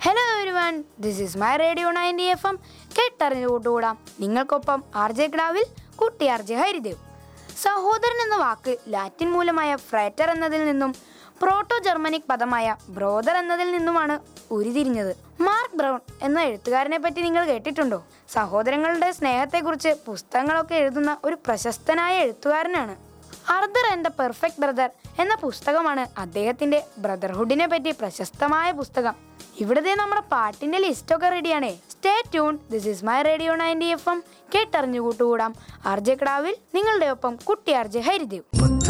hello everyone this is my radio ninety F M കേട്ടറിഞ്ഞു കൂട്ടുകൂടാം നിങ്ങൾക്കൊപ്പം R J കിടാവിൽ കുട്ടി ആർ ജെ ഹരിദേവ് സഹോദരൻ എന്ന വാക്ക് ലാറ്റിൻ മൂലമായ ഫ്രേറ്റർ എന്നതിൽ നിന്നും പ്രോട്ടോ ജർമ്മനിക് പദമായ ബ്രോദർ എന്നതിൽ നിന്നുമാണ് ഉരുതിരിഞ്ഞത് മാർക്ക് ബ്രൗൺ എന്ന എഴുത്തുകാരനെ പറ്റി നിങ്ങൾ കേട്ടിട്ടുണ്ടോ സഹോദരങ്ങളുടെ സ്നേഹത്തെക്കുറിച്ച് പുസ്തകങ്ങളൊക്കെ എഴുതുന്ന ഒരു പ്രശസ്തനായ എഴുത്തുകാരനാണ് Arthur and the perfect brother എന്ന പുസ്തകമാണ് അദ്ദേഹത്തിന്റെ ബ്രദർഹുഡിനെ പറ്റി പ്രശസ്തമായ പുസ്തകം ഇവിടുത്തെ നമ്മുടെ പാട്ടിന്റെ ലിസ്റ്റൊക്കെ റെഡിയാണേ stay tune this is my radio ninety F M കേട്ടറിഞ്ഞു കൂട്ടുകൂടാം ആർ ജെ കടാവിൽ നിങ്ങളുടെ ഒപ്പം കുട്ടി ആർ ജെ ഹരിദേവ്